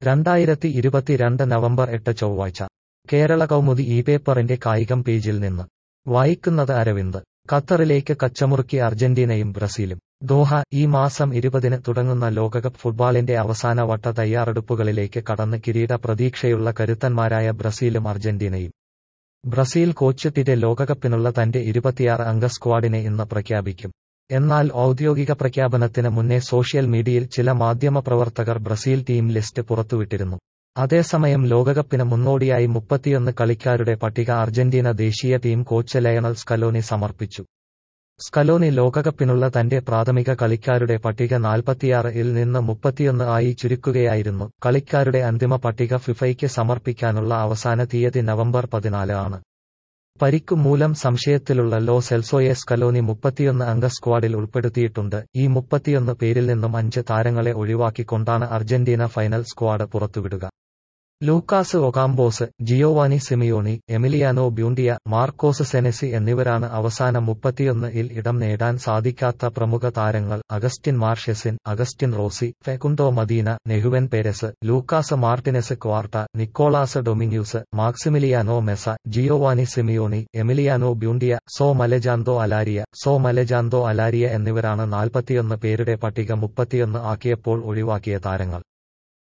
രണ്ടായിരത്തി ഇരുപത്തിരണ്ട് നവംബർ എട്ട് ചൊവ്വാഴ്ച കേരള കൗമുദി ഈ പേപ്പറിന്റെ കായികം പേജിൽ നിന്ന് വായിക്കുന്നത് അരവിന്ദ് ഖത്തറിലേക്ക് കച്ചമുറുക്കി അർജന്റീനയും ബ്രസീലും ദോഹ ഈ മാസം ഇരുപതിന് തുടങ്ങുന്ന ലോകകപ്പ് ഫുട്ബോളിന്റെ അവസാന വട്ട തയ്യാറെടുപ്പുകളിലേക്ക് കടന്ന് കിരീട പ്രതീക്ഷയുള്ള കരുത്തന്മാരായ ബ്രസീലും അർജന്റീനയും ബ്രസീൽ കോച്ച് ടിരെ ലോകകപ്പിനുള്ള തന്റെ ഇരുപത്തിയാറ് അംഗ സ്ക്വാഡിനെ ഇന്ന് പ്രഖ്യാപിക്കും എന്നാൽ ഔദ്യോഗിക പ്രഖ്യാപനത്തിന് മുന്നേ സോഷ്യൽ മീഡിയയിൽ ചില മാധ്യമപ്രവർത്തകർ ബ്രസീൽ ടീം ലിസ്റ്റ് പുറത്തുവിട്ടിരുന്നു അതേസമയം ലോകകപ്പിന് മുന്നോടിയായി മുപ്പത്തിയൊന്ന് കളിക്കാരുടെ പട്ടിക അർജന്റീന ദേശീയ ടീം കോച്ച് ലയണൽ സ്കലോനി സമർപ്പിച്ചു സ്കലോനി ലോകകപ്പിനുള്ള തന്റെ പ്രാഥമിക കളിക്കാരുടെ പട്ടിക നാൽപ്പത്തിയാറ് ഇൽ നിന്ന് മുപ്പത്തിയൊന്ന് ആയി ചുരുക്കുകയായിരുന്നു കളിക്കാരുടെ അന്തിമ പട്ടിക ഫിഫയ്ക്ക് സമർപ്പിക്കാനുള്ള അവസാന തീയതി നവംബർ പതിനാല് ആണ് പരിക്കു മൂലം സംശയത്തിലുള്ള ലോ സെൽസോയെ സ്കലോനി മുപ്പത്തിയൊന്ന് അംഗ സ്ക്വാഡിൽ ഉൾപ്പെടുത്തിയിട്ടുണ്ട് ഈ മുപ്പത്തിയൊന്ന് പേരിൽ നിന്നും അഞ്ച് താരങ്ങളെ ഒഴിവാക്കിക്കൊണ്ടാണ് അർജന്റീന ഫൈനൽ സ്ക്വാഡ് പുറത്തുവിടുക Lucas Ocampos Giovanni Simeone Emiliano Buendia Marcos Senesi എന്നിവരാണ് അവസാന മുപ്പത്തിയൊന്ന് ഇൽ ഇടം നേടാൻ സാധിക്കാത്ത പ്രമുഖ താരങ്ങൾ Agustin Marchesin Agustin Rossi Facundo Medina Nehuen Perez Lucas Martinez Quarta Nicolas Dominguez Maximiliano Meza Giovanni Simeone Emiliano Buendia സോ മലജാന്തോ അലാരിയ സോ മലജാന്തോ അലാരിയ എന്നിവരാണ് നാൽപ്പത്തിയൊന്ന് പേരുടെ പട്ടിക മുപ്പത്തിയൊന്ന് ആക്കിയപ്പോൾ ഒഴിവാക്കിയ താരങ്ങൾ